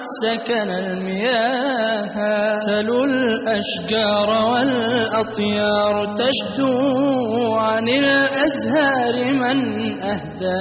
سكن المياه سلوا الأشجار والأطيار تشدو عن الأزهار من أهدى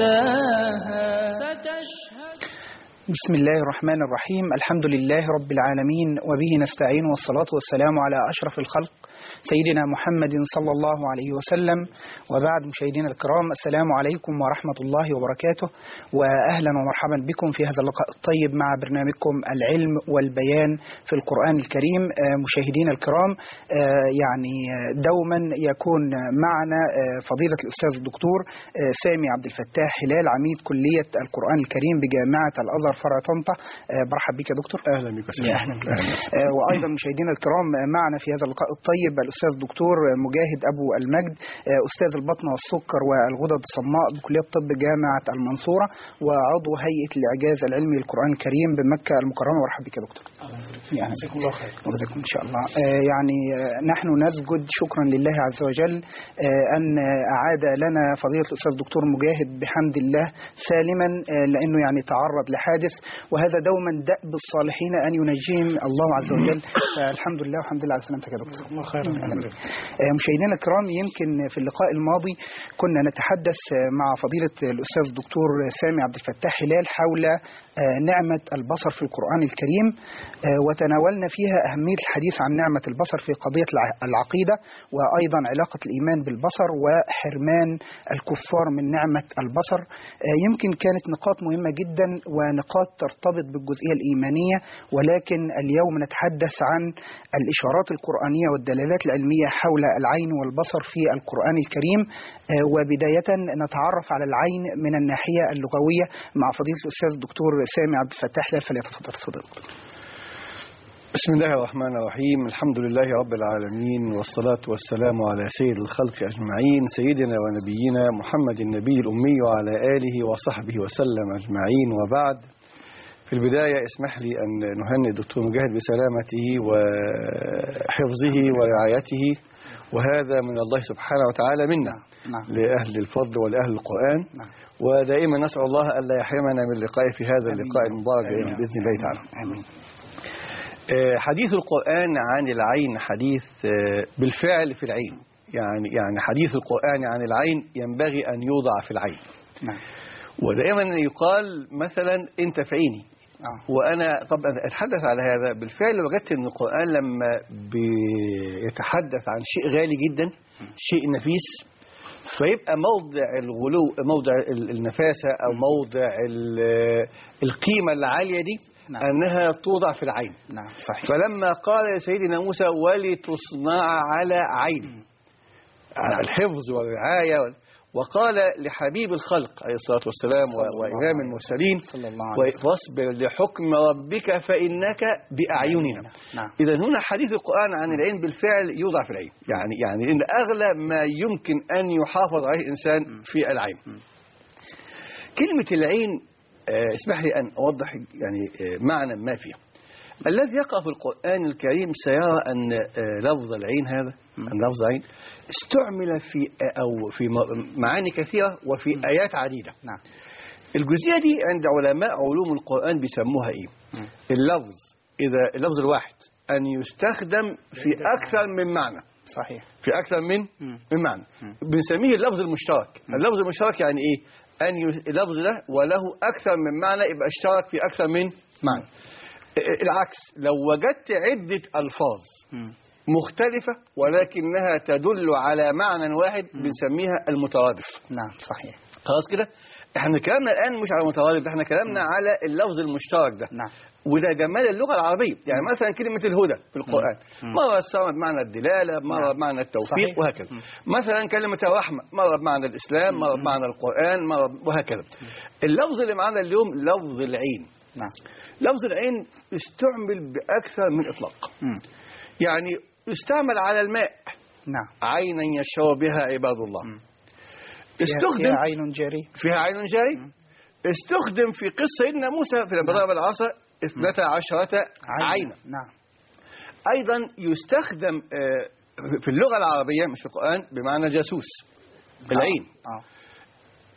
شذاها ستشهد بسم الله الرحمن الرحيم الحمد لله رب العالمين وبه نستعين والصلاة والسلام على أشرف الخلق سيدنا محمد صلى الله عليه وسلم وبعد مشاهدينا الكرام السلام عليكم ورحمة الله وبركاته وأهلا ومرحبا بكم في هذا اللقاء الطيب مع برنامجكم العلم والبيان في القرآن الكريم آه، مشاهدينا الكرام آه، يعني آه، دوما يكون معنا آه، فضيلة الأستاذ الدكتور آه، سامي عبد الفتاح هلال عميد كلية القرآن الكريم بجامعة الأزهر فرع طنطا آه، برحب بك يا دكتور اهلا بك يا اهلا بك آه، وايضا مشاهدينا الكرام آه، معنا في هذا اللقاء الطيب الاستاذ الدكتور آه، مجاهد ابو المجد آه، استاذ البطنه والسكر والغدد الصماء بكليه الطب جامعه المنصوره وعضو هيئه الاعجاز العلمي للقران الكريم بمكه المكرمه مرحبا بك يا دكتور يعني جزاكم الله خير وجزاكم ان شاء الله آه، يعني آه، نحن نسجد شكرا لله عز وجل آه، ان آه، اعاد لنا فضيله الاستاذ الدكتور مجاهد بحمد الله سالما آه، لانه يعني تعرض لحادث وهذا دوما دأب الصالحين ان ينجيهم الله عز وجل فالحمد لله والحمد لله على سلامتك يا دكتور الله خير آه، مشاهدينا الكرام يمكن في اللقاء الماضي كنا نتحدث آه، مع فضيلة الأستاذ الدكتور سامي عبد الفتاح هلال حول آه، نعمة البصر في القرآن الكريم آه، وتناولنا فيها أهمية الحديث عن نعمة البصر في قضية الع- العقيدة وأيضا علاقة الإيمان بالبصر وحرمان الكفار من نعمة البصر آه، يمكن كانت نقاط مهمة جدا ونقاط ترتبط بالجزئية الإيمانية ولكن اليوم نتحدث عن الإشارات القرآنية والدلالات العلمية حول العين والبصر في القرآن الكريم آه، وبداية نتعرف على العين من الناحية اللغوية مع فضيلة الأستاذ الدكتور سامي عبد الفتاح هلال فليتفضل تفضل بسم الله الرحمن الرحيم الحمد لله رب العالمين والصلاة والسلام على سيد الخلق أجمعين سيدنا ونبينا محمد النبي الأمي وعلى آله وصحبه وسلم أجمعين وبعد في البداية اسمح لي أن نهنئ الدكتور مجاهد بسلامته وحفظه ورعايته وهذا من الله سبحانه وتعالى منا نعم لأهل الفضل ولأهل القرآن نعم. ودائما نسأل الله ألا يحرمنا من اللقاء في هذا اللقاء المبارك آمين. بإذن الله تعالى آمين آه، حديث القرآن عن العين حديث آه، بالفعل في العين يعني يعني حديث القرآن عن العين ينبغي أن يوضع في العين نعم ودائما يقال مثلا أنت في عيني آه. وأنا طبعا أتحدث على هذا بالفعل وجدت أن القرآن لما بيتحدث عن شيء غالي جدا شيء نفيس فيبقى موضع الغلو موضع ال- النفاسة أو موضع ال- القيمة العالية دي نعم. أنها توضع في العين نعم صحيح فلما قال لسيدنا موسى ولتصنع على عين على الحفظ والرعاية وال- وقال لحبيب الخلق عليه الصلاة والسلام صلى الله وإمام عليه المرسلين صلى الله عليه وسلم واصبر لحكم ربك فإنك بأعيننا نعم إذا هنا حديث القرآن عن العين بالفعل يوضع في العين يعني يعني إن أغلى ما يمكن أن يحافظ عليه الإنسان في العين كلمة العين آه، اسمح لي أن أوضح يعني آه، معنى ما فيها الذي يقع في القرآن الكريم سيرى أن آه، لفظ العين هذا أن لفظ العين استعمل في آه، أو في م- معاني كثيرة وفي آيات عديدة نعم الجزئية دي عند علماء علوم القرآن بيسموها إيه مم. اللفظ إذا اللفظ الواحد أن يستخدم في أكثر من معنى صحيح في أكثر من مم. من معنى مم. بنسميه اللفظ المشترك اللفظ المشترك يعني إيه أن يس... اللفظ ده وله أكثر من معنى يبقى اشترك في أكثر من معنى ا- العكس لو وجدت عدة ألفاظ مم. مختلفة ولكنها تدل على معنى واحد بنسميها المترادف نعم صحيح خلاص كده احنا كلامنا الآن مش على المترادف احنا كلامنا على اللفظ المشترك ده نعم وده جمال اللغة العربية يعني مثلا كلمة الهدى في القرآن مم. مرة استعملت بمعنى الدلالة مرة نعم. بمعنى التوفيق صحيح. وهكذا مم. مثلا كلمة الرحمة مرة بمعنى الإسلام مرة بمعنى القرآن مرة وهكذا اللفظ اللي معانا اليوم لفظ العين نعم لفظ العين يستعمل بأكثر من إطلاق مم. يعني يستعمل على الماء نعم عينا يشرب بها عباد الله مم. استخدم فيها عين جارية فيها عين جاري استخدم في قصة سيدنا موسى في لما ضرب العصا اثنتا عشرة عينا نعم أيضا يستخدم آه، في اللغة العربية مش في القرآن بمعنى جاسوس العين اه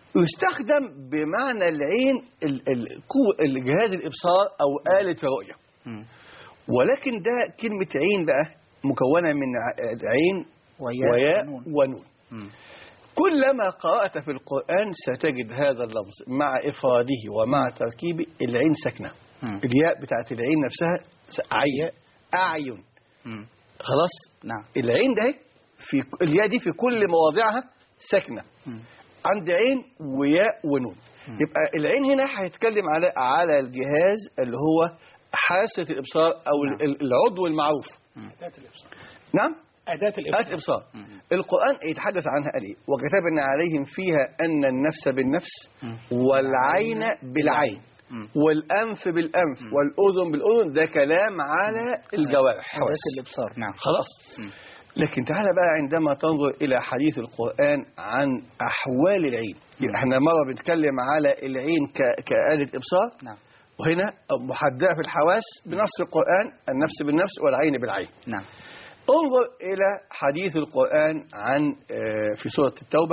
يستخدم بمعنى العين ال- ال- قوة- الجهاز الإبصار أو آلة الرؤية مم. ولكن ده كلمة عين بقى مكونة من ع- عين وياء وياء ونون. ونون مم. كلما قرأت في القرآن ستجد هذا اللفظ مع إفراده ومع تركيبه العين ساكنة مم. الياء بتاعت العين نفسها س- عين أعين مم. خلاص نعم العين ده في الياء دي في كل مواضعها ساكنة مم. عند عين وياء ونون يبقى العين هنا هيتكلم على على الجهاز اللي هو حاسة الإبصار أو ال- ال- العضو المعروف أداة الإبصار نعم أداة الإبصار آت إبصار القرآن يتحدث عنها قال إيه وكتبنا عليهم فيها أن النفس بالنفس والعين بالعين مم. والأنف بالأنف والأذن بالأذن ده كلام على الجوارح أداة حواس. الإبصار نعم خلاص لكن تعالى بقى عندما تنظر إلى حديث القرآن عن أحوال العين يبقى احنا مرة بنتكلم على العين ك- كآلة إبصار نعم وهنا محددة في الحواس بنص القرآن النفس بالنفس والعين بالعين نعم انظر إلى حديث القرآن عن آه، في سورة التوبة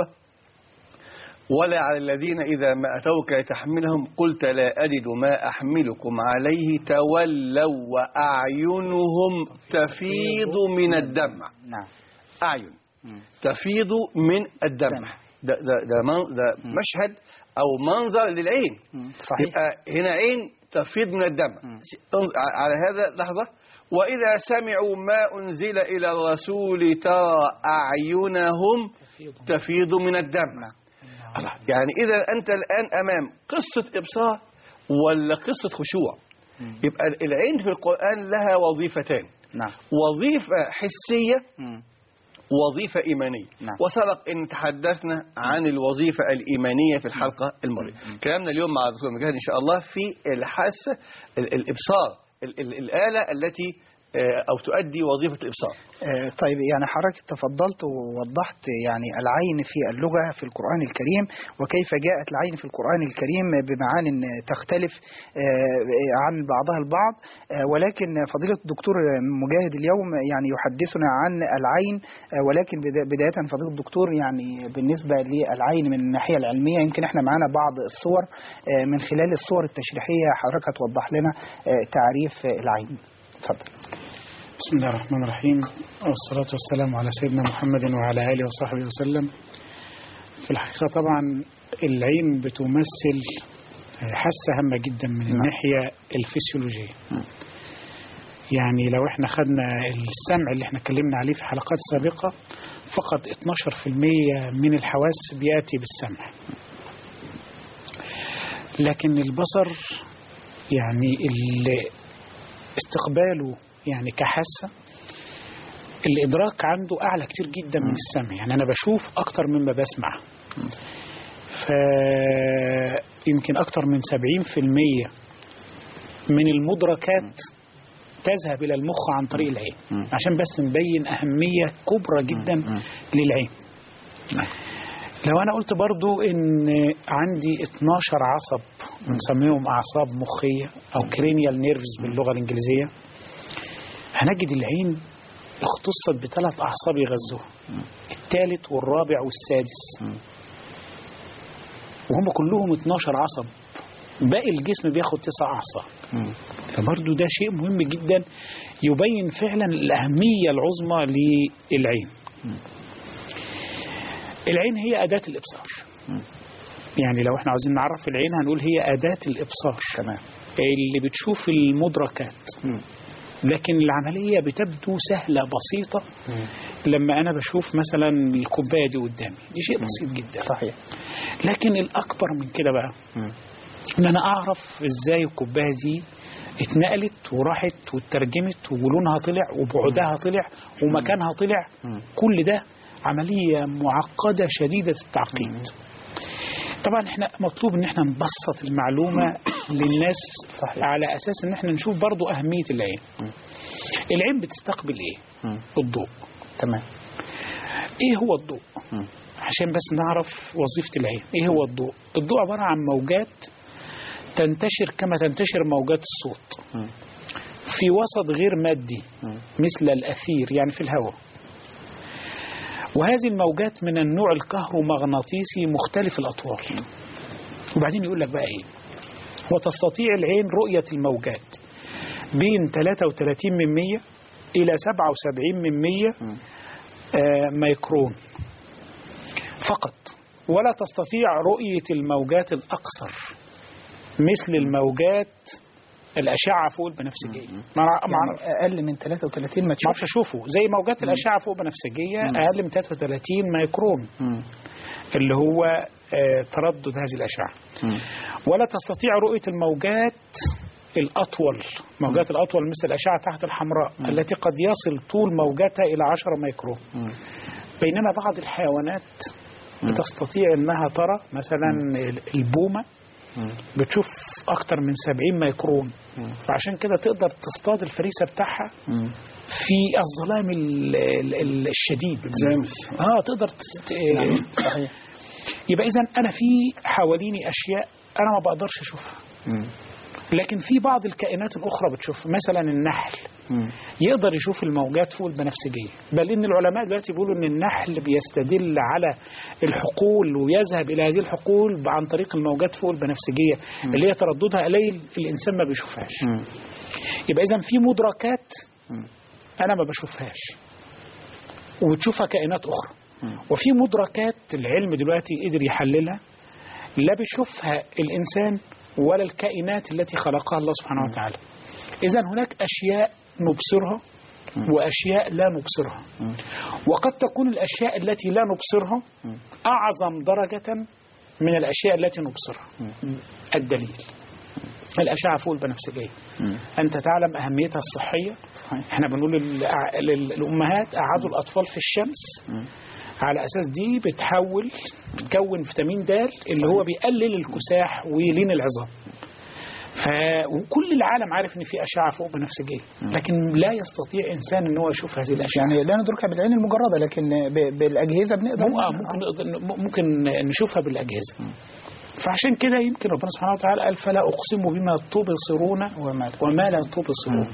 ولا على الذين إذا ما أتوك لتحملهم قلت لا أجد ما أحملكم عليه تولوا وأعينهم تفيض من الدمع نعم أعين مم. تفيض من الدمع دمع. ده, ده, ده, من ده مشهد أو منظر للعين مم. صحيح يبقى هنا عين تفيض من الدمع مم. انظر على هذا لحظة وإذا سمعوا ما أنزل إلى الرسول ترى أعينهم تفيض من الدمع نعم. الله. يعني إذا أنت الآن أمام قصة إبصار ولا قصة خشوع مم. يبقى العين في القرآن لها وظيفتان نعم وظيفة حسية مم. وظيفة إيمانية نعم. وسبق أن تحدثنا عن الوظيفة الإيمانية في الحلقة الماضية كلامنا اليوم مع الدكتور مجاهد إن شاء الله في الحاسة ال- الإبصار ال- ال- الآلة التي آه، أو تؤدي وظيفة الإبصار آه، طيب يعني حضرتك تفضلت ووضحت يعني العين في اللغة في القرآن الكريم وكيف جاءت العين في القرآن الكريم بمعان تختلف آه، عن بعضها البعض آه، ولكن فضيلة الدكتور مجاهد اليوم يعني يحدثنا عن العين آه، ولكن بدا- بداية فضيلة الدكتور يعني بالنسبة للعين من الناحية العلمية يمكن احنا معانا بعض الصور آه، من خلال الصور التشريحية حضرتك هتوضح لنا آه، تعريف آه، العين اتفضل بسم الله الرحمن الرحيم والصلاة والسلام على سيدنا محمد وعلى آله وصحبه وسلم في الحقيقة طبعا العين بتمثل حاسة هامة جدا من الناحية الفسيولوجية يعني لو احنا خدنا السمع اللي احنا اتكلمنا عليه في حلقات سابقة فقط 12% من الحواس بيأتي بالسمع لكن البصر يعني ال- استقباله يعني كحاسة الإدراك عنده أعلى كتير جدا من السمع يعني أنا بشوف أكتر مما بسمع فيمكن أكتر من 70% من المدركات تذهب إلى المخ عن طريق العين عشان بس نبين أهمية كبرى جدا للعين لو أنا قلت برضو إن عندي 12 عصب بنسميهم أعصاب مخية أو كرينيال نيرفز باللغة الإنجليزية هنجد العين اختصت بثلاث أعصاب يغذوها الثالث والرابع والسادس وهم كلهم 12 عصب باقي الجسم بياخد تسع أعصاب فبرضو ده شيء مهم جدا يبين فعلا الأهمية العظمى للعين العين هي أداة الإبصار يعني لو احنا عاوزين نعرف العين هنقول هي أداة الإبصار تمام اللي بتشوف المدركات لكن العملية بتبدو سهلة بسيطة لما أنا بشوف مثلا الكوباية دي قدامي دي شيء بسيط جدا صحيح لكن الأكبر من كده بقى إن أنا أعرف إزاي الكوباية دي اتنقلت وراحت واترجمت ولونها طلع وبعدها طلع ومكانها طلع كل ده عملية معقدة شديدة التعقيد طبعا احنا مطلوب ان احنا نبسط المعلومة للناس صحيح. على اساس ان احنا نشوف برضو اهمية العين العين بتستقبل ايه الضوء تمام ايه هو الضوء عشان بس نعرف وظيفة العين ايه هو الضوء الضوء عبارة عن موجات تنتشر كما تنتشر موجات الصوت في وسط غير مادي مثل الأثير يعني في الهواء وهذه الموجات من النوع الكهرومغناطيسي مختلف الأطوال وبعدين يقول لك بقى إيه وتستطيع العين رؤية الموجات بين 33 من 100 إلى 77 من 100 آه، ميكرون فقط ولا تستطيع رؤية الموجات الأقصر مثل الموجات الأشعة فوق البنفسجية مع مع يعني اقل من 33 ما ما تشوفش اعرفش اشوفه زي موجات الاشعه فوق بنفسجيه اقل من 33 مايكرون اللي هو آه، تردد هذه الاشعه ولا تستطيع رؤيه الموجات الاطول موجات الاطول مثل الاشعه تحت الحمراء التي قد يصل طول موجتها الى 10 مايكرون بينما بعض الحيوانات بتستطيع انها ترى مثلا البومه بتشوف اكتر من 70 مايكرون فعشان كده تقدر تصطاد الفريسه بتاعها في الظلام ال- ال- ال- الشديد زامس اه تقدر تست... صحيح يبقى اذا انا في حواليني اشياء انا ما بقدرش اشوفها لكن في بعض الكائنات الاخرى بتشوفها مثلا النحل يقدر يشوف الموجات فوق البنفسجيه بل ان العلماء دلوقتي بيقولوا ان النحل بيستدل على الحقول ويذهب الى هذه الحقول عن طريق الموجات فوق البنفسجيه اللي هي ترددها قليل الانسان ما بيشوفهاش يبقى اذا في مدركات انا ما بشوفهاش وبتشوفها كائنات اخرى وفي مدركات العلم دلوقتي قدر يحللها لا بيشوفها الانسان ولا الكائنات التي خلقها الله سبحانه وتعالى اذا هناك اشياء نبصرها واشياء لا نبصرها وقد تكون الاشياء التي لا نبصرها اعظم درجه من الاشياء التي نبصرها الدليل الاشعه فوق البنفسجيه انت تعلم اهميتها الصحيه احنا بنقول للأع- لل- للامهات قعدوا الاطفال في الشمس على اساس دي بتحول تكون فيتامين د اللي هو بيقلل الكساح ولين العظام ف وكل العالم عارف ان في اشعه فوق بنفسجيه لكن لا يستطيع انسان ان هو يشوف هذه الاشعه يعني لا ندركها بالعين المجرده لكن ب- بالاجهزه بنقدر مو- آه، ممكن نقدر- ممكن نشوفها بالاجهزه فعشان كده يمكن ربنا سبحانه وتعالى قال فلا اقسم بما تبصرون وما لا. وما لا تبصرون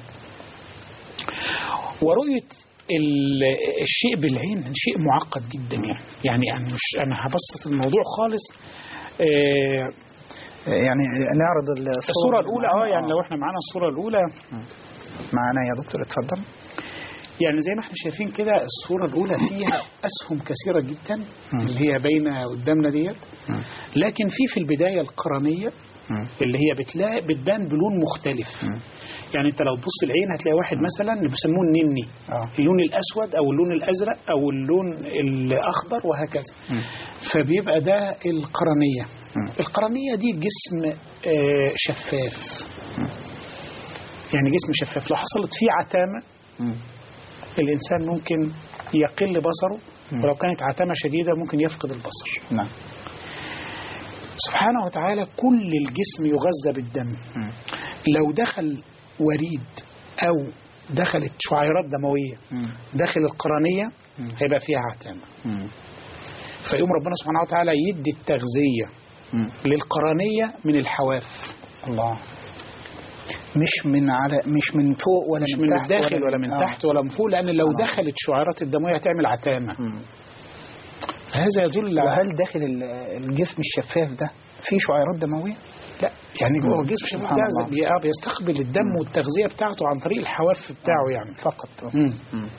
ورؤيه ال- الشيء بالعين شيء معقد جدا يعني يعني انا مش انا هبسط الموضوع خالص آه، يعني نعرض الصوره الاولى اه يعني لو احنا معانا الصوره الاولى معانا يا دكتور اتفضل يعني زي ما احنا شايفين كده الصورة الأولى فيها أسهم كثيرة جدا اللي هي باينة قدامنا ديت لكن في في البداية القرنية اللي هي بتلاقي بتبان بلون مختلف يعني انت لو تبص العين هتلاقي واحد مثلا بيسموه النني اه اللون الأسود أو اللون الأزرق أو اللون الأخضر وهكذا فبيبقى ده القرنية القرنية دي جسم آه، شفاف يعني جسم شفاف لو حصلت فيه عتامة الإنسان ممكن يقل بصره ولو كانت عتامة شديدة ممكن يفقد البصر نعم سبحانه وتعالى كل الجسم يغذى بالدم لو دخل وريد أو دخلت شعيرات دموية داخل القرنية هيبقى فيها عتامة فيقوم ربنا سبحانه وتعالى يدي التغذية للقرنية من الحواف الله مش من على مش من فوق ولا مش من, من تحت الداخل ولا من آه. تحت ولا من فوق لأن لو آه. دخلت الشعيرات الدموية هتعمل عتامة مم. هذا يدل على وهل داخل ال- الجسم الشفاف ده في شعيرات دموية؟ لا يعني هو الجسم شبه سبحان الله. ده بي- آه بيستقبل الدم والتغذية بتاعته عن طريق الحواف بتاعه يعني فقط مم.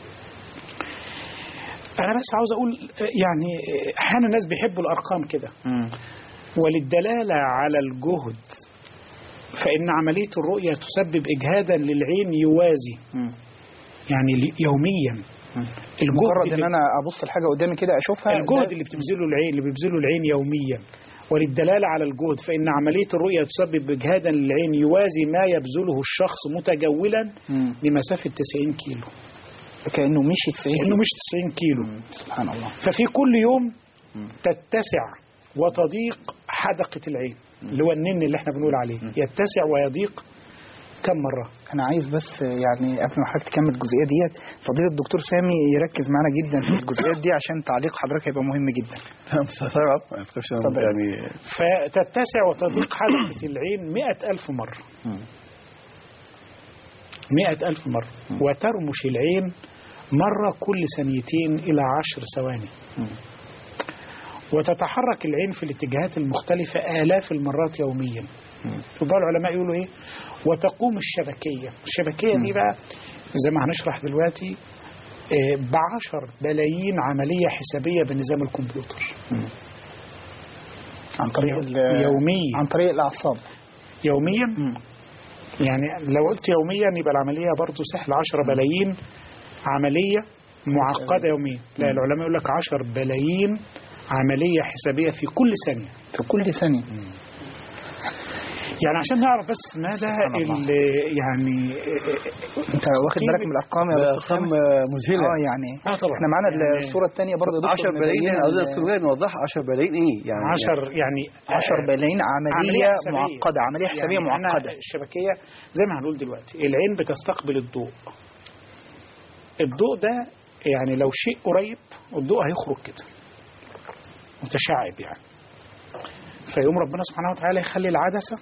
أنا بس عاوز أقول آه، يعني آه، أحيانا الناس بيحبوا الأرقام كده وللدلالة على الجهد فإن عملية الرؤية تسبب إجهادا للعين يوازي يعني لي- يوميا الجهد مجرد ان اللي, انا ابص الحاجه قدامي كده اشوفها الجهد ده- اللي بتبذله العين اللي بيبذله العين يوميا وللدلالة على الجهد فإن عملية الرؤية تسبب إجهادا للعين يوازي ما يبذله الشخص متجولا مم. بمسافة 90 كيلو كانه مشي 90 إنه مش 90 كيلو سبحان الله ففي كل يوم تتسع وتضيق حدقة العين اللي هو النن اللي احنا بنقول عليه يتسع ويضيق كم مرة انا عايز بس يعني قبل ما حضرتك تكمل الجزئيه ديت فضيله الدكتور سامي يركز معانا جدا في الجزئيات دي عشان تعليق حضرتك هيبقى مهم جدا طبعا ما تخافش أنا اتفضل. يعني فتتسع وتضيق حدقة العين مئة ألف مرة مئة ألف مرة وترمش العين مرة كل ثانيتين إلى عشر ثواني وتتحرك العين في الاتجاهات المختلفة آلاف المرات يوميا يبقى العلماء يقولوا إيه وتقوم الشبكية الشبكية دي بقى زي ما هنشرح دلوقتي آه، بعشر بلايين عملية حسابية بنظام الكمبيوتر عن طريق ال- يوميا عن طريق الاعصاب يوميا يعني لو قلت يوميا يبقى العملية برضو سهل 10 بلايين عملية معقدة يوميا لا العلماء يقول لك 10 بلايين عملية حسابية في كل ثانية في كل ثانيه يعني عشان نعرف بس مدى ال- يعني انت واخد بالك من الارقام يا دكتور ارقام سامي؟ مذهله اه يعني اه طبعا احنا معانا يعني الصوره الثانيه برضه يا دكتور 10 بلايين مبين احنا عاوزين ال- دكتور جاي نوضحها 10 بلايين ايه يعني 10 يعني 10 بلايين عمليه عملية حسابية. معقده عمليه حسابيه يعني أنا معقده الشبكية زي ما هنقول دلوقتي العين بتستقبل الضوء الضوء ده يعني لو شيء قريب الضوء هيخرج كده متشعب يعني فيقوم ربنا سبحانه وتعالى يخلي العدسة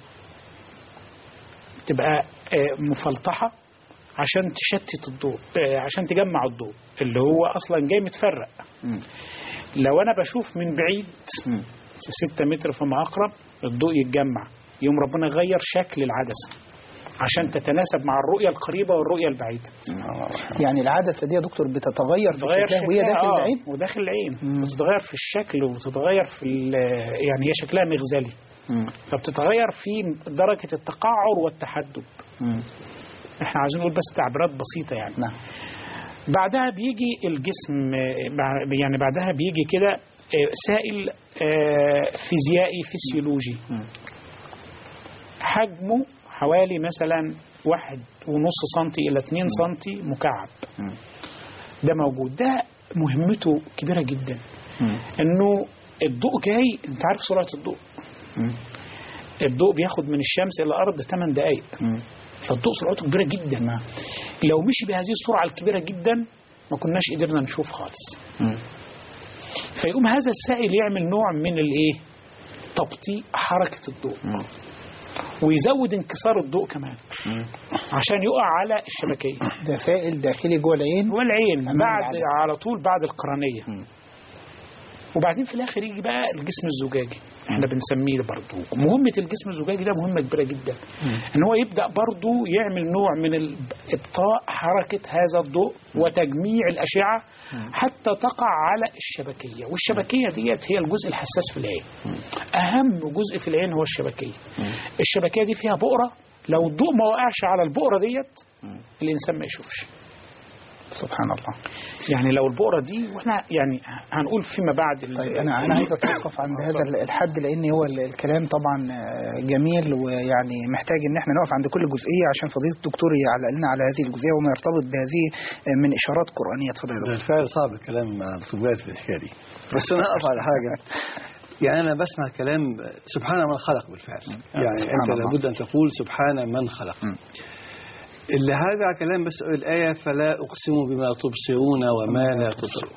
تبقى آه، مفلطحة عشان تشتت الضوء آه، عشان تجمع الضوء اللي هو أصلا جاي متفرق مم. لو أنا بشوف من بعيد مم. ستة متر فما أقرب الضوء يتجمع يوم ربنا يغير شكل العدسة عشان تتناسب مع الرؤية القريبة والرؤية البعيدة يعني العدسه دي يا دكتور بتتغير في تتغير شكلها وهي شكلها، داخل آه، العين وداخل العين مم. وتتغير في الشكل وتتغير في ال- يعني هي شكلها مغزلي مم. فبتتغير في درجة التقعر والتحدب مم. احنا عايزين نقول بس تعبيرات بسيطة يعني نعم بعدها بيجي الجسم آه، بع- يعني بعدها بيجي كده آه، سائل آه، فيزيائي فسيولوجي مم. حجمه حوالي مثلا واحد ونص سنتي إلى اتنين سنتي مكعب مم. ده موجود ده مهمته كبيرة جدا مم. انه الضوء جاي انت عارف سرعة الضوء مم. الضوء بياخد من الشمس الى الارض 8 دقائق مم. فالضوء سرعته كبيرة جدا لو مشي بهذه السرعة الكبيرة جدا ما كناش قدرنا نشوف خالص مم. فيقوم هذا السائل يعمل نوع من الايه تبطيء حركة الضوء مم. ويزود انكسار الضوء كمان مم. عشان يقع على الشبكية ده سائل داخلي جوه العين والعين أمام بعد العدسة. على طول بعد القرنية مم. وبعدين في الاخر يجي بقى الجسم الزجاجي احنا بنسميه برضو مهمة الجسم الزجاجي ده مهمة كبيرة جدا ان هو يبدأ برضو يعمل نوع من ال- ابطاء حركة هذا الضوء وتجميع الأشعة حتى تقع على الشبكية والشبكية ديت هي الجزء الحساس في العين أهم جزء في العين هو الشبكية الشبكية دي فيها بؤرة لو الضوء ما وقعش على البؤرة ديت الإنسان ما يشوفش سبحان الله يعني لو البؤرة دي واحنا يعني هنقول فيما بعد ال- طيب انا انا عايز اتوقف عند هذا ال- الحد لان هو ال- الكلام طبعا آه، جميل ويعني محتاج ان احنا نقف عند كل جزئيه عشان فضيله الدكتور يعلق لنا على هذه الجزئيه وما يرتبط بهذه آه، من اشارات قرانيه اتفضل يا دكتور بالفعل صعب الكلام مع دكتور جاد في الحكايه دي بس انا اقف على حاجه يعني انا بسمع كلام سبحان من خلق بالفعل يعني سبحان انت الله. لابد ان تقول سبحان من خلق مم. اللي هرجع كلام بس الايه فلا اقسم بما تبصرون وما لا تبصرون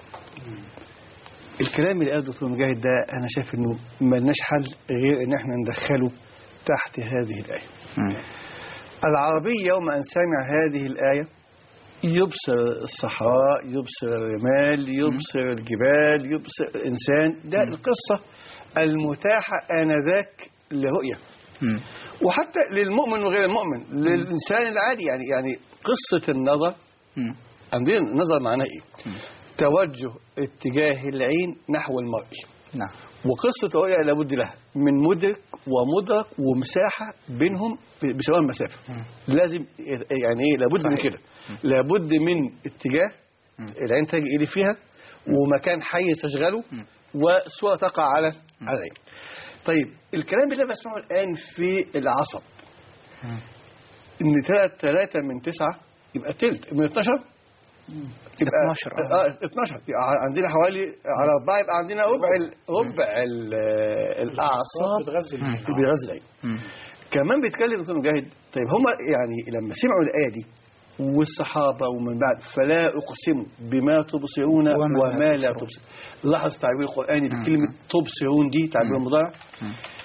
الكلام اللي قاله الدكتور مجاهد ده انا شايف انه ملناش حل غير ان احنا ندخله تحت هذه الايه مم. العربي يوم أن سمع هذه الآية يبصر الصحراء يبصر الرمال يبصر الجبال يبصر الإنسان ده القصة المتاحة آنذاك لرؤية مم. وحتى للمؤمن وغير المؤمن للإنسان العادي يعني يعني قصة النظر مم. عندنا النظر معناه إيه؟ توجه اتجاه العين نحو المرء نعم وقصة الرؤية لابد لها من مدرك ومدرك ومساحة بينهم ب- بسواء المسافة لازم يعني ايه لابد من كده لابد من اتجاه العين تجي إلي فيها ومكان حي تشغله وصورة تقع على على العين طيب الكلام اللي أنا بسمعه الآن في العصب إن ثلاثة ثلاثة من تسعة يبقى تلت من 12 يبقى 12 آه. اه 12 يبقى عندنا حوالي على أربعة يبقى عندنا ربع ال- ربع ال- الأعصاب بتغذي العين. اللي بيغذي العين مم. كمان بيتكلم دكتور مجاهد طيب هم يعني لما سمعوا الآية دي والصحابة ومن بعد فلا أقسم بما تبصرون وما لا وما لا تبصرون. تبصرون لاحظ تعبير القرآني بكلمة تبصرون دي تعبير مضارع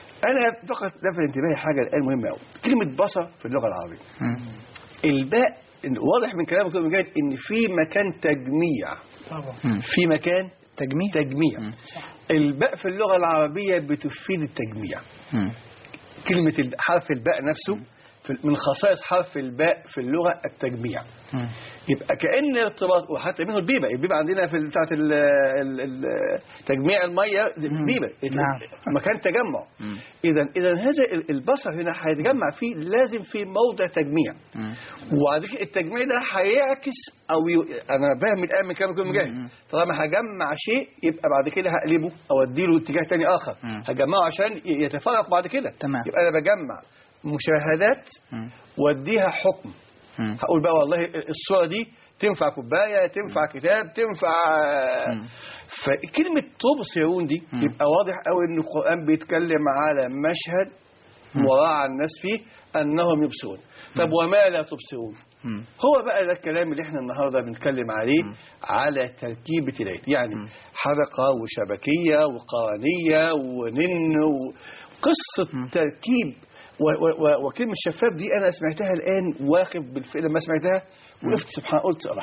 أنا فقط لفت انتباهي حاجة الآن مهمة أوي كلمة بصر في اللغة العربية مم. الباء إن واضح من كلامك يا مجاهد ان في مكان تجميع طبعا في مكان تجميع تجميع صح الباء في اللغه العربيه بتفيد التجميع مم. كلمه ال- حرف الباء نفسه في- من خصائص حرف الباء في اللغه التجميع مم. يبقى كأن ارتباط وحتى منه البيبة البيبة عندنا في بتاعة ال- ال- ال- تجميع المية دي بيبة نعم. مكان تجمع إذا إذا هذا ال- البصر هنا هيتجمع فيه لازم في موضع تجميع مم. وبعد كده التجميع ده هيعكس أو ي... أنا فاهم الآن من كلام كل مجاهد طالما هجمع شيء يبقى بعد كده هقلبه أو أديله اتجاه تاني آخر مم. هجمعه عشان ي- يتفرق بعد كده تمام. يبقى أنا بجمع مشاهدات مم. واديها حكم مم. هقول بقى والله الصورة دي تنفع كوباية تنفع كتاب تنفع مم. فكلمة تبصرون دي مم. يبقى واضح قوي ان القرآن بيتكلم على مشهد وراء الناس فيه انهم يبصرون طب وما لا تبصرون مم. هو بقى ده الكلام اللي احنا النهارده بنتكلم عليه على تركيبة العين يعني حلقة وشبكية وقرنية ونن وقصة تركيب و- و- و- وكلمة شفاف دي أنا سمعتها الآن واقف بالفعل لما سمعتها وقفت سبحان قلت الله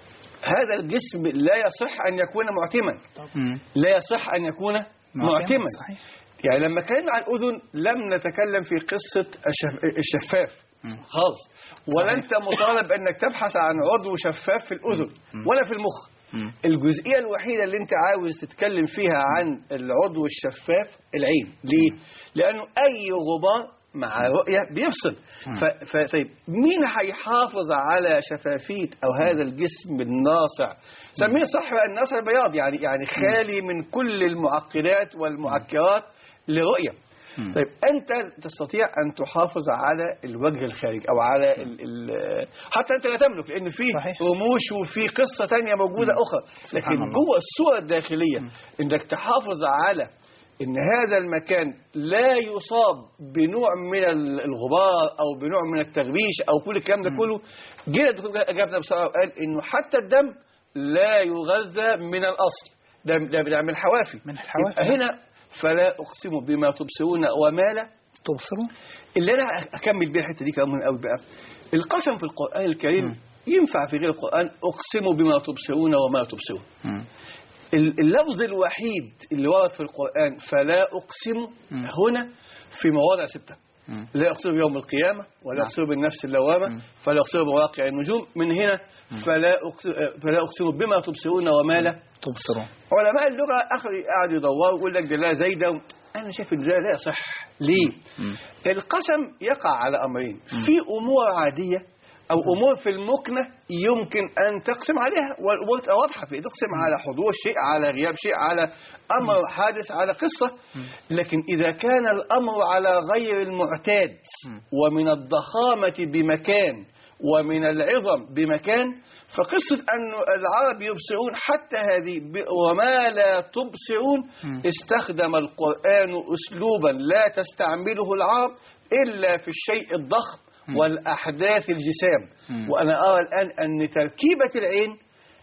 هذا الجسم لا يصح أن يكون معتما مم. لا يصح أن يكون معتما صحيح يعني لما اتكلمنا عن الأذن لم نتكلم في قصة الشف... الشفاف خالص ولا أنت مطالب أنك تبحث عن عضو شفاف في الأذن ولا في المخ مم. الجزئية الوحيدة اللي أنت عاوز تتكلم فيها عن العضو الشفاف العين ليه؟ لأنه أي غبار مع رؤية بيفصل ف... ف... طيب مين هيحافظ على شفافية أو هذا الجسم الناصع سميه صح الناصع البياض يعني يعني خالي من كل المعقدات والمعكرات لرؤية مم. طيب أنت تستطيع أن تحافظ على الوجه الخارجي أو على ال ال حتى أنت لا تملك لأن في صحيح. رموش وفي قصة تانية موجودة أخرى سبحان لكن الله. جوه الصورة الداخلية إنك تحافظ على إن هذا المكان لا يصاب بنوع من ال- الغبار أو بنوع من التغبيش أو كل الكلام ده كله جه الدكتور جابنا بسرعة وقال إنه حتى الدم لا يغذى من الأصل ده ده ده من الحوافي من الحوافي. يبقى هنا فلا أقسم بما تبصرون وما لا تبصرون اللي انا اكمل بيها الحته دي كمان من قوي بقى القسم في القران الكريم ينفع في غير القران اقسم بما تبصرون وما لا تبصرون مم. ال- اللفظ الوحيد اللي ورد في القران فلا اقسم مم. هنا في مواضع سته مم. لا اقسم بيوم القيامه ولا نعم. اقسم بالنفس اللوامه مم. فلا اقسم بمواقع النجوم من هنا فلا اقسم فلا اقسم بما تبصرون وما لا تبصرون علماء اللغه اخر قعدوا يدوروا يقول لك ده لا زايده انا شايف ان ده لا يصح ليه؟ مم. القسم يقع على امرين في امور عاديه او امور في المكنه يمكن ان تقسم عليها والامور تبقى واضحه في تقسم على حضور شيء على غياب شيء على امر حادث على قصه لكن اذا كان الامر على غير المعتاد ومن الضخامه بمكان ومن العظم بمكان فقصة أن العرب يبصرون حتى هذه ب- وما لا تبصرون استخدم القرآن أسلوبا لا تستعمله العرب إلا في الشيء الضخم والأحداث الجسام وأنا أرى الآن أن تركيبة العين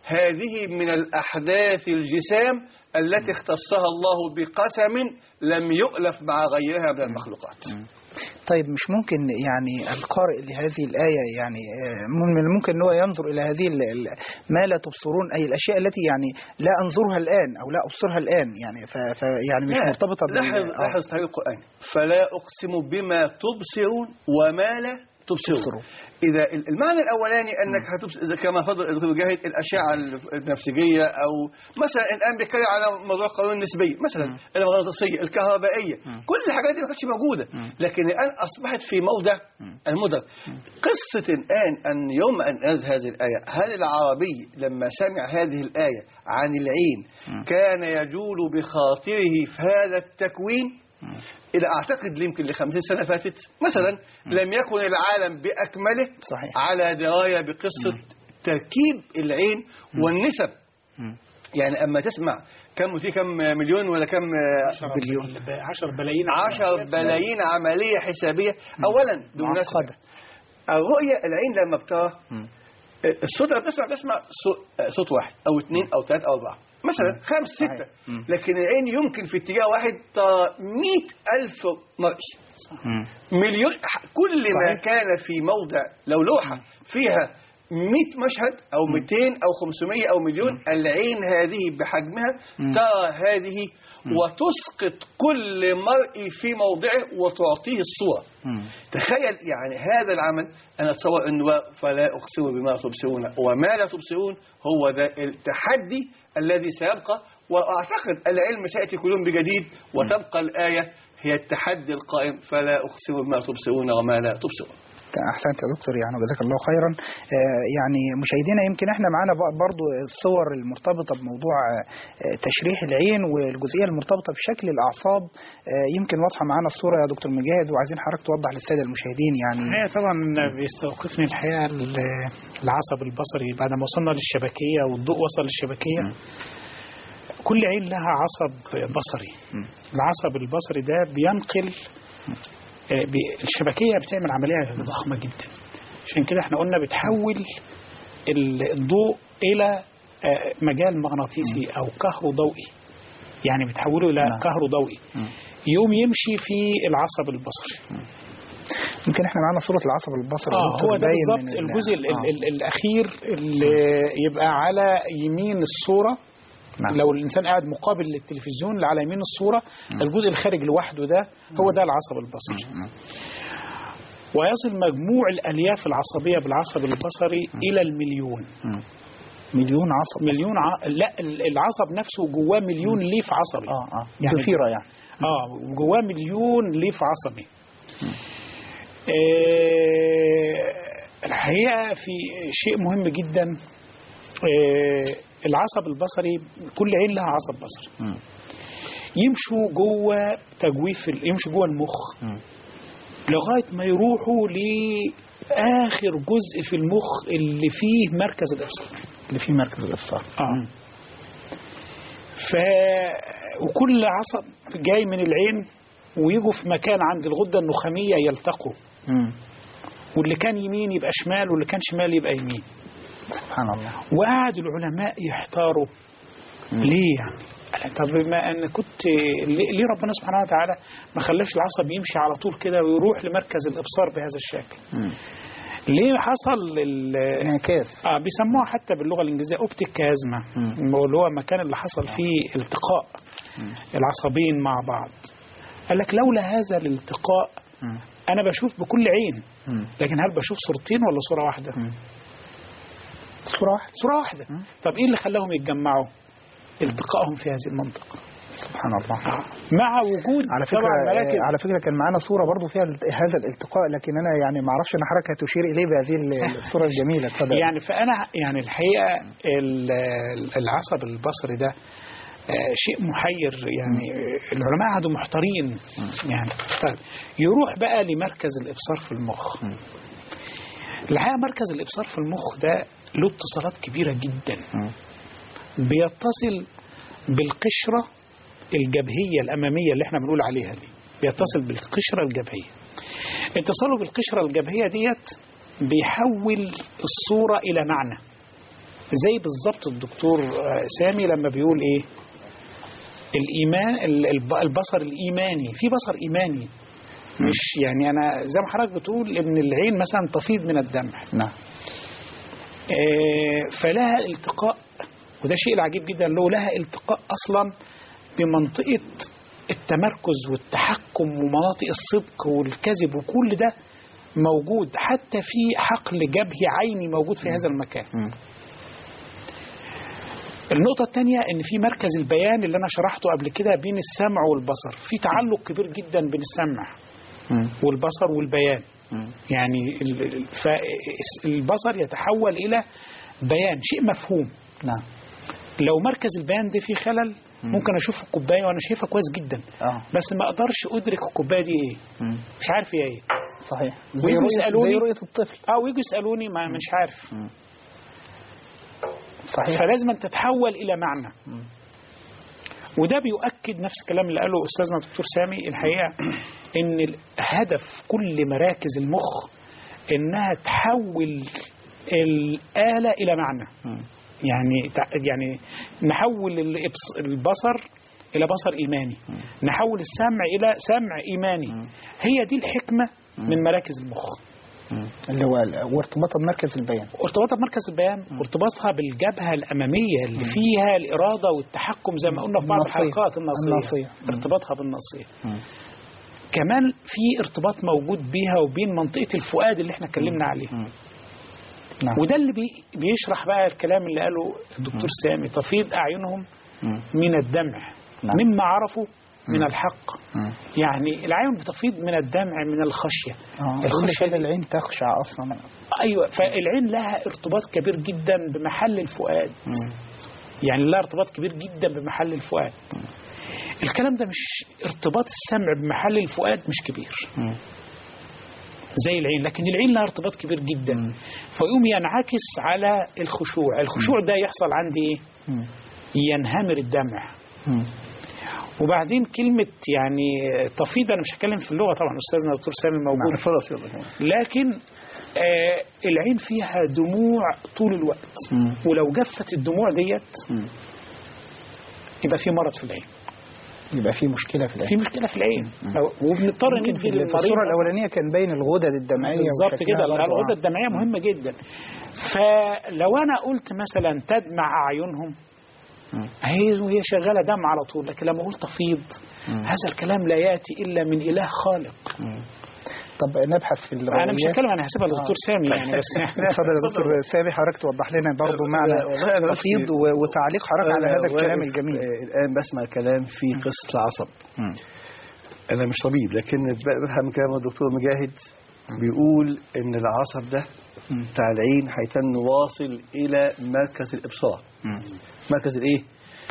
هذه من الأحداث الجسام التي اختصها الله بقسم لم يؤلف مع غيرها من المخلوقات طيب مش ممكن يعني القارئ لهذه الآية يعني آه، من الممكن أن هو ينظر إلى هذه ال- ال- ما لا تبصرون أي الأشياء التي يعني لا أنظرها الآن أو لا أبصرها الآن يعني ف ف يعني مش لا، مرتبطة بال- لاحظ آه. لاحظ تعبير القرآن فلا أقسم بما تبصرون وما لا تبصرون تبصرون. إذا ال- المعنى الأولاني أنك هتبصر إذا كما فضل الدكتور مجاهد الأشعة البنفسجية أو مثلا الآن بيتكلم على موضوع القانون النسبي مثلا المغناطيسية الكهربائية كل الحاجات دي ما كانتش موجودة لكن الآن أصبحت في موضع المدر قصة الآن أن يوم أن نزل هذه الآية هل العربي لما سمع هذه الآية عن العين كان يجول بخاطره في هذا التكوين إلى أعتقد يمكن ل 50 سنة فاتت مثلا لم يكن العالم بأكمله صحيح. على دراية بقصة تركيب العين والنسب مم. يعني أما تسمع كم في كم مليون ولا كم بليون 10 بلايين 10 بلايين عملية حسابية أولا بالمناسبة معقدة. الرؤية العين لما بترى مم. الصوت لما بتسمع بتسمع صوت, صوت واحد أو اثنين أو ثلاثة أو أربعة مثلا خمس صحيح. ستة مم. لكن العين يمكن في اتجاه واحد ترى مئة ألف مرئي مم. مليون كل ما صحيح. كان في موضع لو لوحة فيها 100 مشهد او 200 او 500 او مليون العين هذه بحجمها ترى هذه وتسقط كل مرء في موضعه وتعطيه الصورة تخيل يعني هذا العمل أنا أتصور أنه فلا أقسم بما تبصرون وما لا تبصرون هو ده التحدي الذي سيبقى وأعتقد العلم سيأتي كل يوم بجديد وتبقى الآية هي التحدي القائم فلا أقسم بما تبصرون وما لا تبصرون احسنت يا دكتور يعني وجزاك الله خيرا آه، يعني مشاهدينا يمكن احنا معانا بقى برضو الصور المرتبطه بموضوع آه، تشريح العين والجزئيه المرتبطه بشكل الاعصاب آه، يمكن واضحه معانا الصوره يا دكتور مجاهد وعايزين حضرتك توضح للساده المشاهدين يعني هي طبعا بيستوقفني الحقيقه ال- العصب البصري بعد ما وصلنا للشبكيه والضوء وصل للشبكيه كل عين لها عصب بصري العصب البصري ده بينقل آه، بي- الشبكيه بتعمل عمليه ضخمه جدا عشان كده احنا قلنا بتحول ال- الضوء الى آه، مجال مغناطيسي او كهروضوئي يعني بتحوله الى نعم. كهروضوئي يوم يمشي في العصب البصري يمكن احنا معانا صوره العصب البصري يا اه دكتور هو ده باين بالظبط من ال- الجزء ال آه. ال ال الاخير اللي يبقى على يمين الصوره نعم. لو الانسان قاعد مقابل للتلفزيون اللي على يمين الصوره الجزء الخارج لوحده ده هو ده العصب البصري ويصل مجموع الالياف العصبيه بالعصب البصري الى المليون مليون عصب مليون ع... لا ال- العصب نفسه جواه مليون ليف عصبي اه اه يعني- ضفيره يعني اه جواه مليون ليف عصبي آه الحقيقه في شيء مهم جدا آه العصب البصري كل عين لها عصب بصري مم. يمشوا جوه تجويف ال- يمشوا جوه المخ مم. لغايه ما يروحوا لاخر جزء في المخ اللي فيه مركز الابصار اللي فيه مركز الابصار اه ف وكل عصب جاي من العين ويجوا في مكان عند الغده النخاميه يلتقوا مم. واللي كان يمين يبقى شمال واللي كان شمال يبقى يمين سبحان الله وقعد العلماء يحتاروا ليه يعني قال طب بما ان كنت ليه ليه ربنا سبحانه وتعالى ما خلاش العصب يمشي على طول كده ويروح لمركز الابصار بهذا الشكل مم. ليه حصل ال- انعكاس اه بيسموها حتى باللغه الانجليزيه اوبتيك كازما اللي هو المكان اللي حصل فيه التقاء العصبين مع بعض قال لك لولا هذا الالتقاء مم. انا بشوف بكل عين مم. لكن هل بشوف صورتين ولا صوره واحده مم. صوره واحده صوره واحده طب ايه اللي خلاهم يتجمعوا التقائهم في هذه المنطقه سبحان الله آه. مع وجود على فكرة طبعا مراكز على فكرة كان معانا صورة برضو فيها ال- هذا الالتقاء لكن أنا يعني ما أعرفش إن حضرتك هتشير إليه بهذه ال- الصورة الجميلة اتفضل يعني فانا يعني الحقيقه ال- العصب البصري ده آه، شيء محير يعني آه، العلماء قعدوا محتارين يعني طيب يروح بقى لمركز الابصار في المخ الحقيقه مركز الابصار في المخ ده له اتصالات كبيره جدا مم. بيتصل بالقشره الجبهيه الاماميه اللي احنا بنقول عليها دي بيتصل بالقشره الجبهيه اتصاله بالقشره الجبهيه ديت بيحول الصوره الى معنى زي بالظبط الدكتور آه، سامي لما بيقول ايه الايمان ال- الب- البصر الايماني في بصر ايماني مش يعني انا زي ما حضرتك بتقول ان العين مثلا تفيض من الدمع نعم آه، فلها التقاء وده شيء العجيب جدا له لها التقاء اصلا بمنطقه التمركز والتحكم ومناطق الصدق والكذب وكل ده موجود حتى في حقل جبهي عيني موجود في هذا المكان مم. النقطة الثانية إن في مركز البيان اللي أنا شرحته قبل كده بين السمع والبصر في تعلق كبير جدا بين السمع مم. والبصر والبيان مم. يعني ال- ال- ف- البصر يتحول إلى بيان شيء مفهوم نعم لو مركز البيان ده فيه خلل ممكن اشوف الكوبايه وانا شايفها كويس جدا اه بس ما اقدرش ادرك الكوبايه دي ايه مم. مش عارف هي ايه صحيح زي ويجوا رؤية, يسألوني زي رؤية الطفل اه ويجوا يسالوني ما مش عارف صحيح فلازم أن تتحول الى معنى وده بيؤكد نفس الكلام اللي قاله استاذنا الدكتور سامي الحقيقه ان هدف كل مراكز المخ انها تحول الاله الى معنى مم. يعني تع- يعني نحول الإبص- البصر الى بصر ايماني نحول السمع الى سمع ايماني هي دي الحكمه من مراكز المخ اللي هو ال- وارتباطها بمركز البيان ارتباطها بمركز البيان وارتباطها بالجبهة الأمامية اللي فيها الإرادة والتحكم زي ما قلنا في بعض الناصية. الحلقات الناصية, الناصية. ارتباطها بالناصية كمان في ارتباط موجود بيها وبين منطقة الفؤاد اللي احنا اتكلمنا عليها نعم وده اللي بي بيشرح بقى الكلام اللي قاله الدكتور سامي تفيض أعينهم من الدمع نعم. مما عرفوا من الحق يعني العين بتفيض من الدمع من الخشية اه الخشية كل العين تخشع اصلا أيوة فالعين لها ارتباط كبير جدا بمحل الفؤاد يعني لها ارتباط كبير جدا بمحل الفؤاد الكلام ده مش ارتباط السمع بمحل الفؤاد مش كبير زي العين لكن العين لها ارتباط كبير جدا فيقوم ينعكس على الخشوع الخشوع ده يحصل عندي ايه ينهمر الدمع وبعدين كلمة يعني تفيض أنا مش هتكلم في اللغة طبعا أستاذنا الدكتور سامي موجود خلاص يلا لكن آه العين فيها دموع طول الوقت ولو جفت الدموع ديت يبقى في مرض في العين يبقى في مشكله في في العين مشكلة في العين لو- وبنضطر ممكن ندي في في للمريض الصوره الاولانيه كان باين الغدد الدمعيه بالظبط وشكلها كده برضه، الغدة آه. الدمعية مهمة جدا فلو أنا قلت مثلا تدمع أعينهم هي وهي شغالة دم على طول لكن لما أقول تفيض هذا الكلام لا يأتي إلا من إله خالق طب نبحث في أنا مش اللغويات. هتكلم أنا هسيبها للدكتور سامي يعني بس يعني اتفضل يا دكتور سامي حضرتك توضح لنا برضه لا، معنى والله أنا بس- تفيض و- وتعليق حضرتك على أنا هذا الكلام واقف، الجميل آه، الآن بسمع كلام في قصة العصب أنا مش طبيب لكن ب- بفهم كلام الدكتور مجاهد بيقول إن العصب ده بتاع العين هيتم واصل إلى مركز الإبصار مركز الإيه؟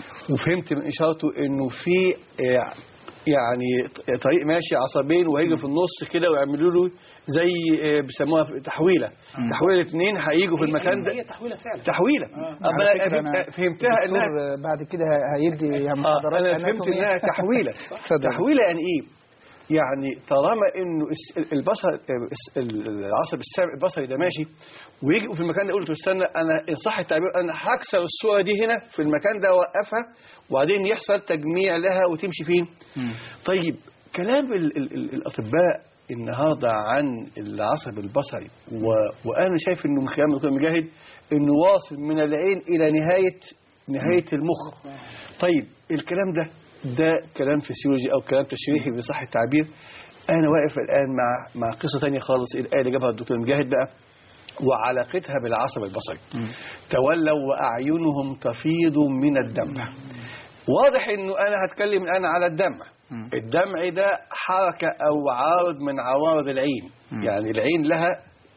وفهمت من إشارته إنه في آه، يعني ط- طريق ماشي عصبين وهيجوا في النص كده ويعملوا له زي آه، بيسموها تحويله تحويله الاثنين هيجوا في المكان ده هي تحويلة فعلا تحويله على أما فكرة أنا أنا فهمتها انها الدكتور بعد كده هيدي آه محاضرات انا فهمت أناتومية. انها تحويله اتفضل. تحويله يعني ايه يعني طالما انه الس- البصر الس- العصب السابع البصري ده ماشي ويجي في المكان ده يقول له استنى انا ان صح التعبير انا هكسر الصوره دي هنا في المكان ده اوقفها وبعدين يحصل تجميع لها وتمشي فين طيب كلام ال ال ال الاطباء النهارده عن العصب البصري و... وانا شايف انه من خلال الدكتور مجاهد انه واصل من العين الى نهايه نهايه المخ طيب الكلام ده ده كلام فسيولوجي او كلام تشريحي بصح التعبير انا واقف الان مع مع قصه ثانيه خالص الايه اللي جابها الدكتور مجاهد بقى وعلاقتها بالعصب البصري تولوا واعينهم تفيض من الدمع واضح انه انا هتكلم الان على الدمع الدمع ده حركه او عارض من عوارض العين يعني العين لها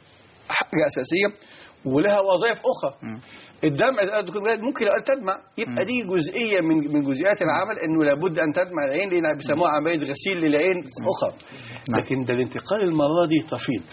حاجه اساسيه ولها وظائف اخرى الدمع زي ما الدكتور قال ممكن لو قال تدمع يبقى دي جزئيه من من جزئيات العمل انه لابد ان تدمع العين لان بيسموها عمليه غسيل للعين اخرى لكن ده الانتقال المره دي تفيض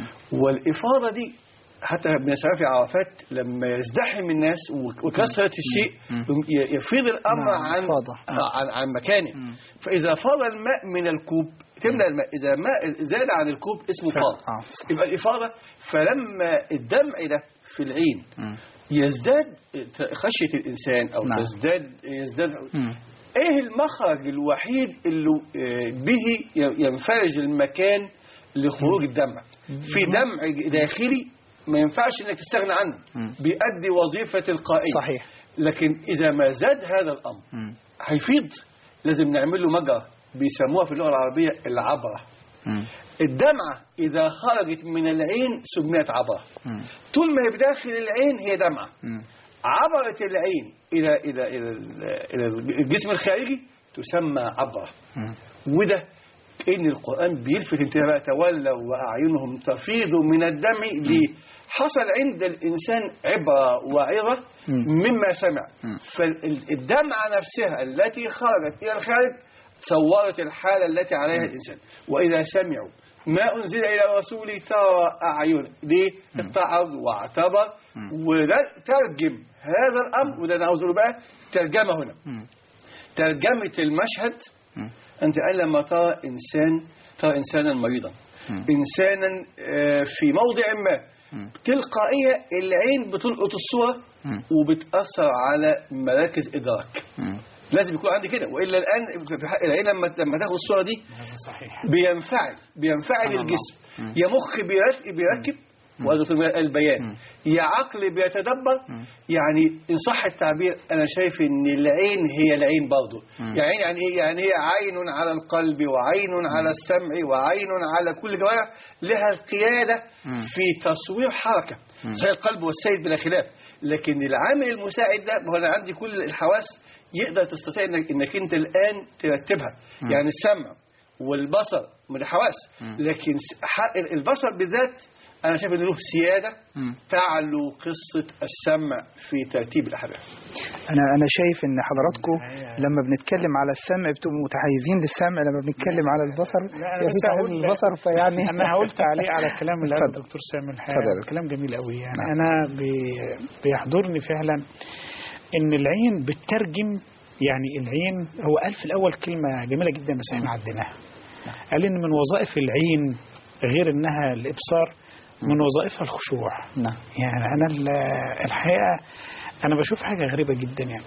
والافاضه دي حتى ابن سعيد في عرفات لما يزدحم الناس وكثره الشيء ي- يفيض الامر نعم، عن إفاضة. عن عن مكانه فاذا فاض الماء من الكوب تملأ الماء إذا ماء زاد عن الكوب اسمه فاض آه. يبقى الإفاضة فلما الدمع ده في العين يزداد خشية الإنسان أو نعم. تزداد يزداد إيه المخرج الوحيد اللي آه، به ي- ينفرج المكان لخروج الدمع في دمع داخلي ما ينفعش انك تستغنى عنه بيؤدي وظيفة تلقائية صحيح. لكن إذا ما زاد هذا الأمر هيفيض لازم نعمل له مجرى بيسموها في اللغة العربية العبرة الدمعة إذا خرجت من العين سميت عبرة طول ما هي بداخل العين هي دمعة عبرت العين إلى إلى إلى إلى الجسم الخارجي تسمى عبرة وده إن القرآن بيلفت انتباه بقى تولوا وأعينهم تفيض من الدمع ليه؟ حصل عند الإنسان عبرة وعظة مما سمع فالدمعة نفسها التي خرجت إلى الخارج صورت الحالة التي عليها الإنسان وإذا سمعوا ما أنزل إلى الرسول ترى أعين ليه؟ اتعظ واعتبر وده ترجم هذا الأمر وده أنا عاوز أقوله بقى ترجمة هنا ترجمة المشهد أنت الآن لما ترى إنسان ترى إنسانا مريضا إنسانا آه، في موضع ما تلقائية العين بتلقط الصورة وبتأثر على مراكز إدراك لازم يكون عندي كده والا الان في حق العين لما لما تاخد الصوره دي هذا صحيح بينفعل بينفعل سبحان الله. الجسم يا مخ بيرك- بيركب وهذا البيان يا عقل بيتدبر يعني ان صح التعبير انا شايف ان العين هي العين برضه يعني يعني ايه يعني هي عين على القلب وعين على السمع وعين على كل جوارح لها القياده في تصوير حركه صحيح القلب والسيد بلا خلاف لكن العامل المساعد ده ما هو انا عندي كل الحواس يقدر تستطيع انك انك انت الان ترتبها يعني السمع والبصر من الحواس لكن س- ح- البصر بالذات انا شايف ان له سياده تعلو قصه السمع في ترتيب الاحداث انا انا شايف ان حضراتكم لما بنتكلم على السمع بتبقوا متحيزين للسمع لما بنتكلم على البصر لا انا يبقى في بس تحيز هقول للبصر فيعني انا هقول تعليق على الكلام اللي قاله اتفضل. الدكتور سامي اتفضل. الحقيقه كلام جميل قوي يعني انا بي- بيحضرني فعلا ان العين بتترجم يعني العين هو قال في الاول كلمه جميله جدا بس احنا عديناها قال ان من وظائف العين غير انها الابصار من وظائفها الخشوع نعم يعني انا ال- الحقيقه انا بشوف حاجه غريبه جدا يعني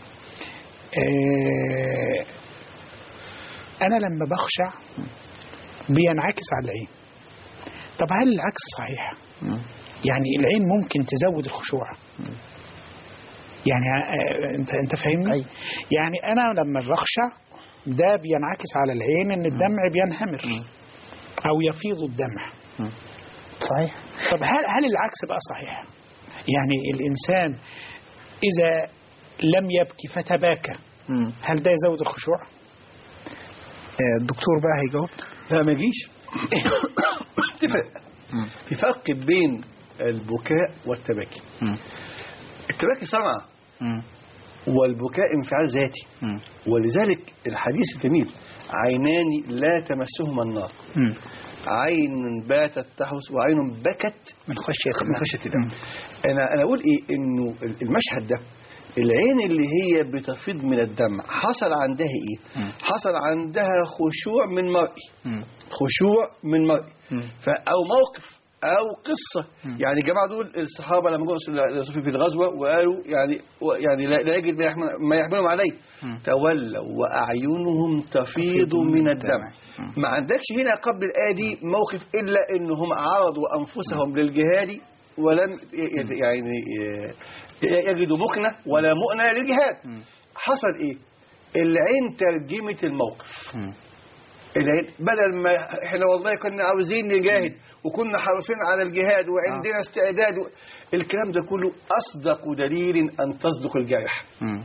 آه، انا لما بخشع بينعكس على العين طب هل العكس صحيح يعني العين ممكن تزود الخشوع يعني آه، انت انت فاهمني أيوة. يعني انا لما بخشع ده بينعكس على العين ان الدمع بينهمر او يفيض الدمع صحيح طب هل هل العكس بقى صحيح؟ يعني الانسان اذا لم يبكي فتباكى هل ده يزود الخشوع؟ آه، الدكتور بقى هيجاوب لا ما يجيش تفرق في فرق بين البكاء والتباكي التباكي صنعة والبكاء انفعال ذاتي ولذلك الحديث الجميل عينان لا تمسهما النار عين باتت تحرس وعين بكت من خشية من خشيه الله انا انا اقول ايه انه المشهد ده العين اللي هي بتفيض من الدم حصل عندها ايه حصل عندها خشوع من مرئي خشوع من مرئي ف- او موقف او قصه يعني الجماعه دول الصحابه لما جم في الغزوه وقالوا يعني يعني لا لا يجد ما يحمل- ما يحملهم عليه تولوا واعينهم تفيض من الدم ما عندكش هنا قبل الآية دي موقف إلا أنهم عرضوا أنفسهم للجهاد ولم ي- ي- يعني ي- يجدوا مكنة ولا مؤنة للجهاد حصل إيه العين ترجمت الموقف العين بدل ما احنا والله كنا عاوزين نجاهد وكنا حريصين على الجهاد وعندنا استعداد و... الكلام ده كله أصدق دليل أن تصدق الجارحة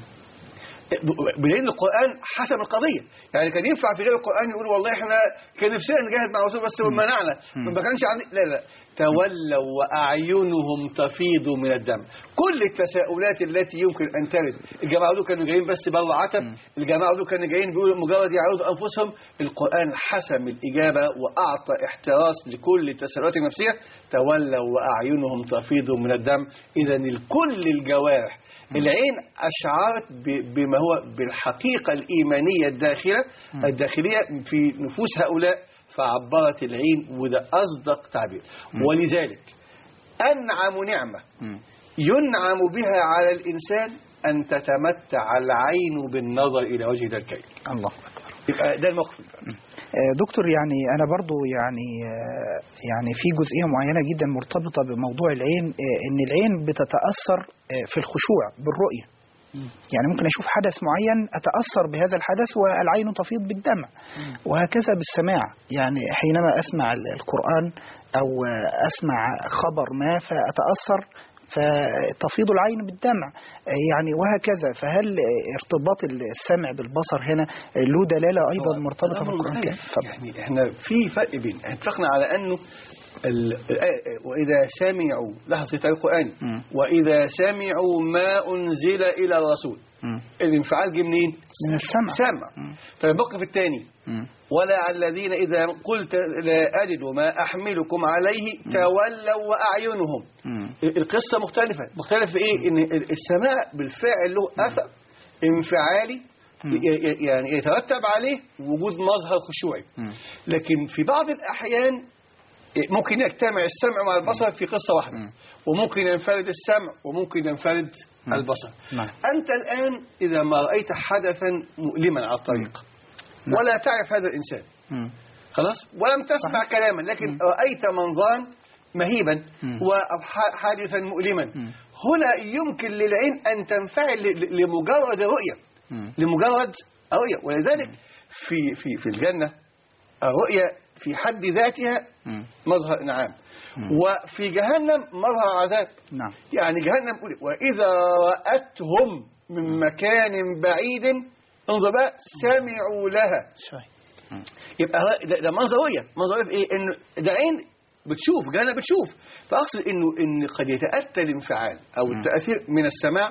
بدليل القرآن حسم القضية يعني كان ينفع في غير القرآن يقول والله احنا كان نفسنا نجاهد مع الرسول بس منعنا ما كانش عندي لا لا تولوا وأعينهم تفيض من الدم كل التساؤلات التي يمكن أن ترد الجماعة دول كانوا جايين بس بر عتب الجماعة دول كانوا جايين بيقولوا مجرد يعرضوا أنفسهم القرآن حسم الإجابة وأعطى احتراس لكل التساؤلات النفسية تولوا وأعينهم تفيض من الدم إذا الكل الجوارح العين أشعرت ب- بما هو بالحقيقة الإيمانية الداخلة الداخلية في نفوس هؤلاء فعبرت العين وده أصدق تعبير ولذلك أنعم نعمة ينعم بها على الإنسان أن تتمتع العين بالنظر إلى وجه ذا الكريم الله أكبر يبقى ده الموقف آه، دكتور يعني أنا برضو يعني آه، يعني في جزئية معينة جدا مرتبطة بموضوع العين آه، إن العين بتتأثر آه، في الخشوع بالرؤية يعني ممكن أشوف حدث معين أتأثر بهذا الحدث والعين تفيض بالدمع وهكذا بالسماع يعني حينما أسمع ال- القرآن أو آه، أسمع خبر ما فأتأثر فتفيض العين بالدمع آه، يعني وهكذا فهل آه، ارتباط السمع بالبصر هنا آه، له دلالة أيضا مرتبطة أمر بالقرآن مختلف. الكريم؟ اتفضل. يعني احنا في فرق بين احنا اتفقنا على انه ال- الآية- واذا سمعوا لحظه القران مم. واذا سمعوا ما انزل الى الرسول الانفعال جه منين؟ من السمع سمع فالموقف الثاني مم. ولا على الذين اذا قلت لا اجد ما احملكم عليه تولوا واعينهم مم. القصه مختلفه مختلف في ايه ان السماع بالفعل له اثر انفعالي ي- ي- يعني يترتب عليه وجود مظهر خشوعي مم. لكن في بعض الأحيان ممكن يجتمع السمع مع البصر في قصة واحدة وممكن ينفرد السمع وممكن ينفرد البصر نعم. أنت الآن إذا ما رأيت حدثا مؤلما على الطريق ولا تعرف هذا الإنسان مم. خلاص ولم تسمع كلاما لكن رأيت منظرا مهيبا وحادثا مؤلما هنا يمكن للعين أن تنفعل ل- ل- لمجرد الرؤية لمجرد الرؤية ولذلك في في في الجنة الرؤية في حد ذاتها مظهر إنعام وفي جهنم مظهر عذاب نعم يعني جهنم يقول وإذا رأتهم من مكان بعيد انظر بقى سمعوا لها شوي يبقى ده, ده منظر رؤية منظر رؤية في ايه انه ده عين بتشوف جهنم بتشوف فاقصد انه ان قد يتاتى الانفعال او التاثير من السماع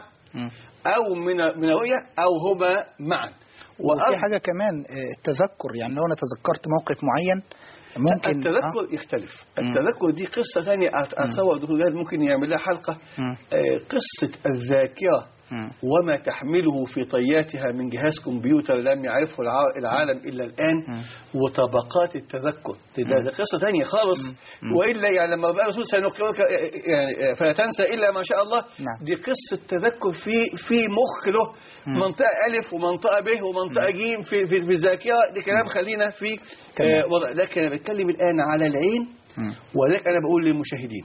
او من من الرؤيه او هما معا وفي وأغ- حاجة كمان آه، التذكر يعني لو أنا تذكرت موقف معين ممكن التذكر يختلف التذكر دي قصة ثانية أت- أتصور دكتور جهاد ممكن يعمل لها حلقة مم. آه، قصة الذاكرة مم. وما تحمله في طياتها من جهاز كمبيوتر لم يعرفه الع- العالم إلا الآن وطبقات التذكر دي- ده, ده قصة ثانية خالص وإلا يعني لما بقى الرسول سنقرأك يعني فلا تنسى إلا ما شاء الله نعم. دي قصة تذكر في في مخ له منطقة ألف ومنطقة ب ومنطقة ج في في, في الذاكرة دي كلام خلينا في تمام. آه، وضع لكن أنا بتكلم الآن على العين مم. ولذلك أنا بقول للمشاهدين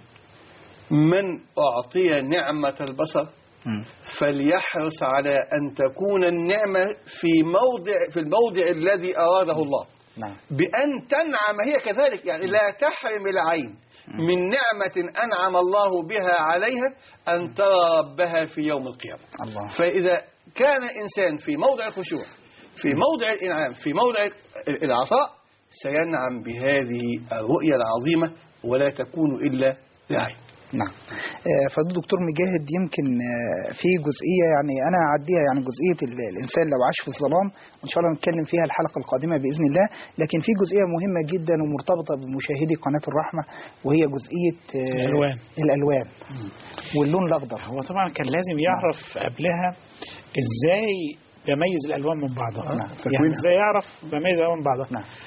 من أعطي نعمة البصر مم. فليحرص على أن تكون النعمة في موضع في الموضع الذي أراده الله نعم بأن تنعم هي كذلك يعني لا تحرم العين من نعمة أنعم الله بها عليها أن ترى ربها في يوم القيامة الله فإذا كان إنسان في موضع الخشوع في موضع الإنعام في موضع العطاء سينعم بهذه الرؤية العظيمة ولا تكون إلا لعين نعم آه، فضل دكتور مجاهد يمكن آه، في جزئية يعني أنا هعديها يعني جزئية ال- الإنسان لو عاش في الظلام وإن شاء الله نتكلم فيها الحلقة القادمة بإذن الله لكن في جزئية مهمة جدا ومرتبطة بمشاهدي قناة الرحمة وهي جزئية آه، الألوان. الألوان واللون الأخضر هو طبعا كان لازم يعرف قبلها ازاي بميز الالوان من بعضها نعم. يعني تكوينها. ازاي يعرف بميز الالوان من بعضها نعم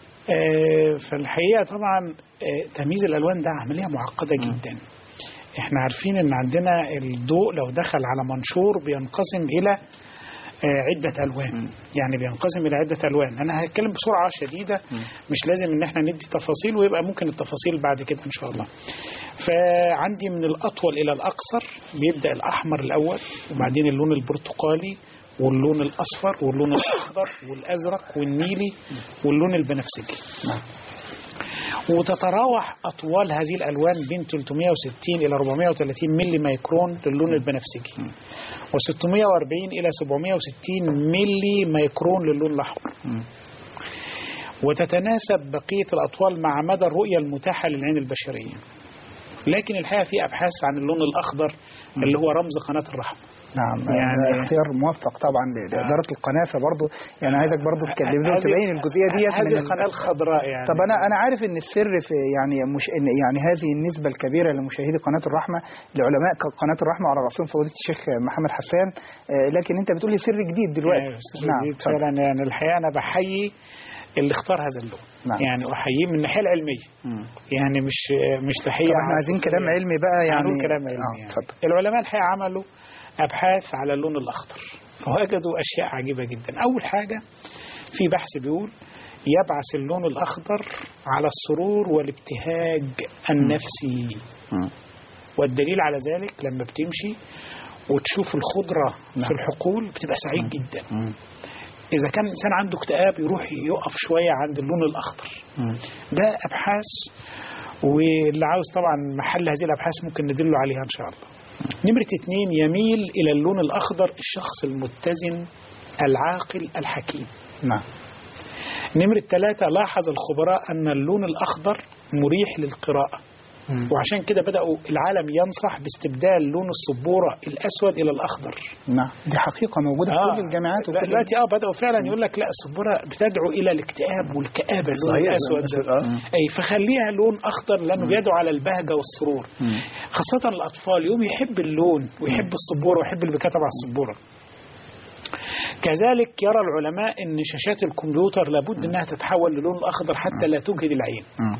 آه، فالحقيقه طبعا آه، تمييز الالوان ده عمليه معقده جدا احنا عارفين ان عندنا الضوء لو دخل على منشور بينقسم الى آه، عدة ألوان يعني بينقسم إلى عدة ألوان أنا هتكلم بسرعة شديدة مش لازم إن احنا ندي تفاصيل ويبقى ممكن التفاصيل بعد كده إن شاء الله فعندي من الأطول إلى الأقصر بيبدأ الأحمر الأول وبعدين اللون البرتقالي واللون الأصفر واللون الأخضر والأزرق والنيلي واللون البنفسجي وتتراوح أطوال هذه الألوان بين 360 إلى 430 ملي ميكرون للون البنفسجي و640 إلى 760 ملي ميكرون للون الأحمر وتتناسب بقية الأطوال مع مدى الرؤية المتاحة للعين البشرية لكن الحقيقة في أبحاث عن اللون الأخضر اللي هو رمز قناة الرحمة نعم يعني- يعني اختيار موفق طبعا ل- لإدارة القناة فبرضه يعني عايزك برضه تكلمني هذه- وتبين الجزئية ديت هذه من ال- القناة الخضراء يعني طب انا انا عارف ان السر في يعني مش إن يعني هذه النسبه الكبيره لمشاهدي قناه الرحمه لعلماء ك- قناه الرحمه على راسهم فضيله الشيخ محمد حسان آه، لكن انت بتقول لي سر جديد دلوقتي يعني أستاذ نعم جديد اتفضل. فعلا يعني الحقيقة أنا بحيي اللي اختار هذا اللون نعم. يعني أحييه من الناحية العلمية مم. يعني مش مش تحية طب احنا عايزين كلام علمي بقى يعني هنقول كلام علمي آه، يعني. اتفضل العلماء الحقيقة عملوا أبحاث على اللون الأخضر فوجدوا أشياء عجيبة جدا أول حاجة في بحث بيقول يبعث اللون الأخضر على السرور والابتهاج النفسي والدليل على ذلك لما بتمشي وتشوف الخضرة في الحقول بتبقى سعيد جدا إذا كان إنسان عنده اكتئاب يروح يقف شوية عند اللون الأخضر ده أبحاث واللي عاوز طبعا محل هذه الأبحاث ممكن ندله عليها إن شاء الله نمرة اتنين يميل إلى اللون الأخضر الشخص المتزن العاقل الحكيم نعم نمرة ثلاثة لاحظ الخبراء أن اللون الأخضر مريح للقراءة وعشان كده بدأوا العالم ينصح باستبدال لون السبورة الأسود إلى الأخضر نعم دي حقيقه موجوده في كل الجامعات لا وكل دلوقتي اه بدأوا فعلا يقول لك لا السبورة بتدعو إلى الاكتئاب والكآبة اللون صحيح، الأسود ده. آه. أي فخليها لون أخضر لأنه بيدعو على البهجة والسرور خاصة الأطفال يوم يحب اللون ويحب السبورة ويحب اللي بيكتب على السبورة كذلك يرى العلماء أن شاشات الكمبيوتر لابد أنها تتحول للون الأخضر حتى لا تجهد العين مم.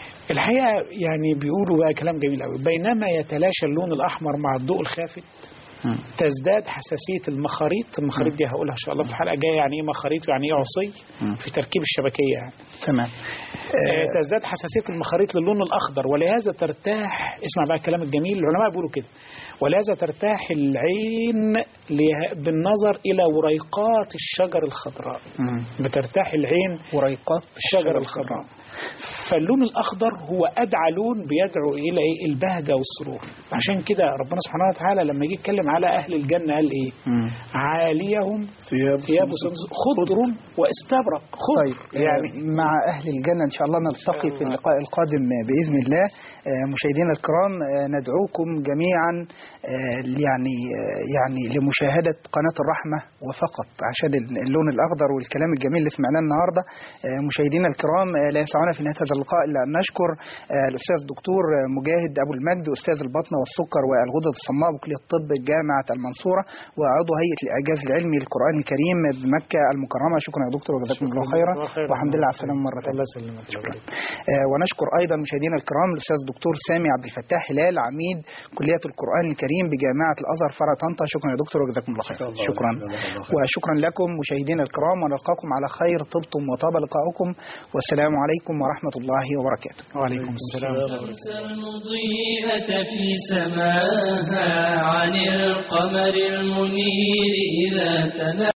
الحقيقة يعني بيقولوا بقى كلام جميل قوي بينما يتلاشى اللون الأحمر مع الضوء الخافت تزداد حساسيه المخاريط المخاريط دي هقولها ان شاء الله في الحلقه الجايه يعني ايه مخاريط ويعني ايه عصي في تركيب الشبكيه يعني تمام آه، تزداد حساسيه المخاريط للون الاخضر ولهذا ترتاح اسمع بقى الكلام الجميل العلماء بيقولوا كده ولهذا ترتاح العين له- بالنظر الى وريقات الشجر الخضراء مم. بترتاح العين وريقات الشجر الخضراء فاللون الاخضر هو ادعى لون بيدعو الى ايه البهجه والسرور عشان كده ربنا سبحانه وتعالى لما جه يتكلم على اهل الجنه قال ايه مم. عاليهم ثياب ثياب سندس خضر واستبرق خضر طيب يعني مع أهل الجنة إن شاء الله نلتقي في اللقاء القادم بإذن الله آه، مشاهدينا الكرام آه، ندعوكم جميعا آه، يعني آه، يعني لمشاهدة قناة الرحمة وفقط عشان اللون الأخضر والكلام الجميل اللي سمعناه النهاردة آه، مشاهدينا الكرام آه، لا يسعنا في نهاية هذا اللقاء إلا أن نشكر آه، الأستاذ الدكتور آه، مجاهد أبو المجد أستاذ البطنة والسكر والغدد الصماء بكلية الطب جامعة المنصورة وعضو هيئة الإعجاز العلمي للقرآن الكريم بمكة المكرمة شكرا يا دكتور وجزاكم الله خيرا والحمد لله على السلامة مرة ثانية الله يسلمك شكرا آه، ونشكر ايضا مشاهدينا الكرام الاستاذ دكتور سامي عبد الفتاح هلال عميد كليه القران الكريم بجامعه الازهر فرع طنطا شكرا يا دكتور وجزاكم الله خير الله. شكرا جزاك الله خير. وشكرا لكم مشاهدينا الكرام ونلقاكم على خير طبتم وطاب لقاؤكم والسلام عليكم ورحمه الله وبركاته وعليكم السلام الشمس المضيئة في سماها عن القمر المنير إذا تلا